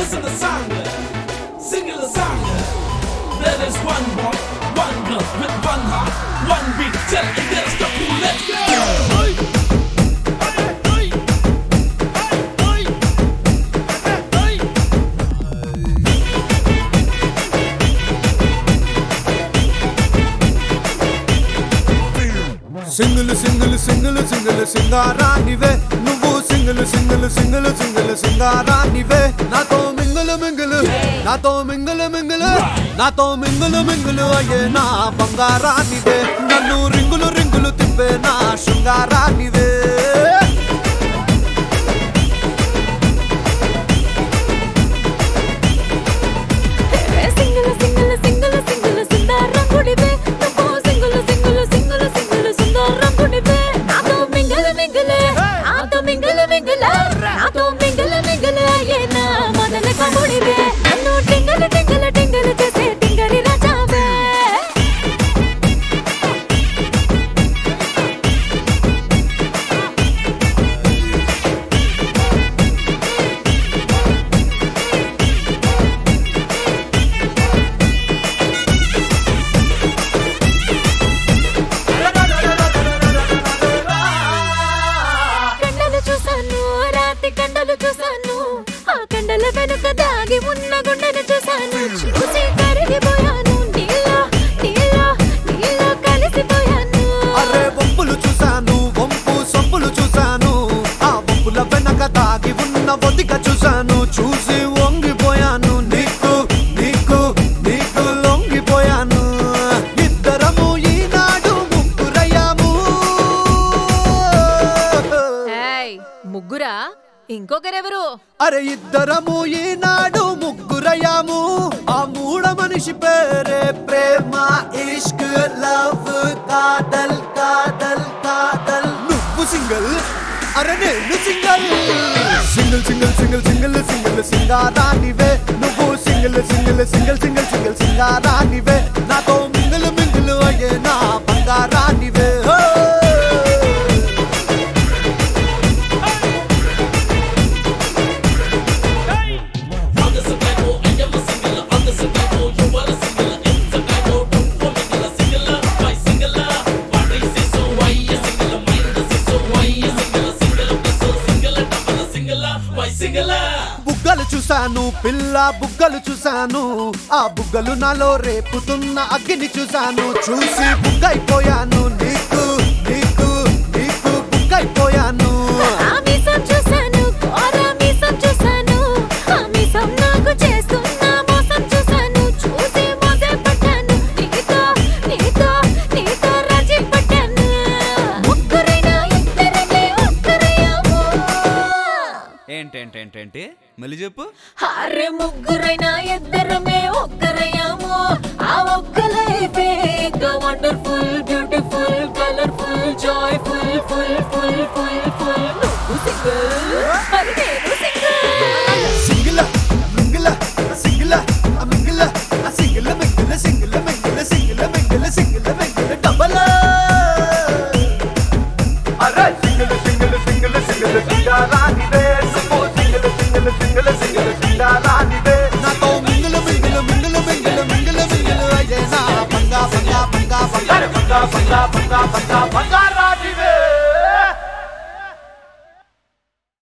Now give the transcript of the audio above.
listen the song. Sing the song. There is one boy, one girl with one heart, one beat. Tell it, there's the cool. Let's go. Hey. Hey, hey. Hey, hey. Hey, hey. Single single single single సింగారానివే నువ్వు single single single single సింగారానివే నాతో మింగులు మింగులు నాతో మింగులు మింగులు నాతో మింగులు మింగులు అయ్యే నా బంగారానివే నన్ను రింగులు రింగులు తిప్పే నా శృంగారానివే సింగిల్ సింగిల్ సింగిల్ సింగిల్ సుందరంగుడివే నువ్వు సింగిల్ సింగిల్ సింగిల్ సింగిల్ సుందరంగుడివే నాతో మింగిల్ మింగిలే నాతో మింగిల్ మింగిలే నాతో మింగిల్ మింగిలే అయ్యే నా మొదల కముడివే నన్ను టింగల్ టింగల్ టింగల్ చేసే టింగరి రాజావే కండలు చూసాను రాతి కండలు చూసాను ఆ కండల వెనుక దాగి ఉన్న గుండెను చూసాను చూసి కరిగిపోయాను నీలో నీలో నీలో కలిసిపోయాను అరే వంపులు చూశాను వంపు సొంపులు చూశాను ఆ వంపుల వెనక దాగి ఉన్న ఒదిగ చూశాను చూసి వంగిపోయాను నీకు నీకు నీకు లొంగిపోయాను ఇద్దరము ఈనాడు ముగ్గురయ్యాము ఏయ్, ముగ్గురా ఇంకొకరెవరు అరే ఇద్దరము ఈనాడు ముగ్గురయ్యాము ఆ మూడ మనిషి పేరే ప్రేమ ఇష్క్ లవ్ కాదల్ కాదల్ కాదల్ నువ్వు సింగిల్ అరే నేను single single single single single single సింగారానివే నువ్వు single single single single single సింగారానివే నాతో మింగిల్ మింగిల్ అయ్యే నా బంగారానివే హో! On the survival, I am a singular. On the survival, you are a singular. In survival, don't for singular, singular. Why singular? What is it? So why a singular? Mind is it? So why a singular? Singular plus so singular, double a singular. Why singular? బుగ్గలు చూశాను పిల్ల బుగ్గలు చూశాను ఆ బుగ్గలు నాలో రేపుతున్న అగ్గిని చూశాను చూసి బుగ్గైపోయాను నీకు నీకు నీకు బుగ్గైపోయాను ఆ మీసం చూసాను కోర మీసం చూసాను ఆ మీసం నాకు చేస్తున్న మోసం చూసాను చూసి మోసే పట్టాను నీతో నీతో నీతో రాజీ పట్టాను ముగ్గురైనా ఇద్దరమే ఒక్కరయ్యాము ఏంటేంటేంటేంటి మళ్ళీ చెప్పు అరే ముగ్గురైనా ఇద్దరమే ఒక్కరయ్యాము ఆ ఒక్క లైఫే ఇంకా wonderful beautiful colourful joyful full full full full నువ్వు సింగిల్ మరి నేను సింగిల్ సింగిల మింగిల సింగిల ఆ మింగిల ఆ సింగిల మింగిల సింగిల మింగిల సింగిల మింగిల సింగిల మింగిల డబల్ అరే సింగిల సింగిల సింగిల సింగిల సింగారానివే నువ్వు సింగిల సింగిల సింగిల సింగిల సింగారానివే నాతో మింగిల మింగిల మింగిల మింగిల మింగిల మింగిల అయ్యే నా బంగా బంగా బంగా బంగా బంగా బంగా బంగా బంగా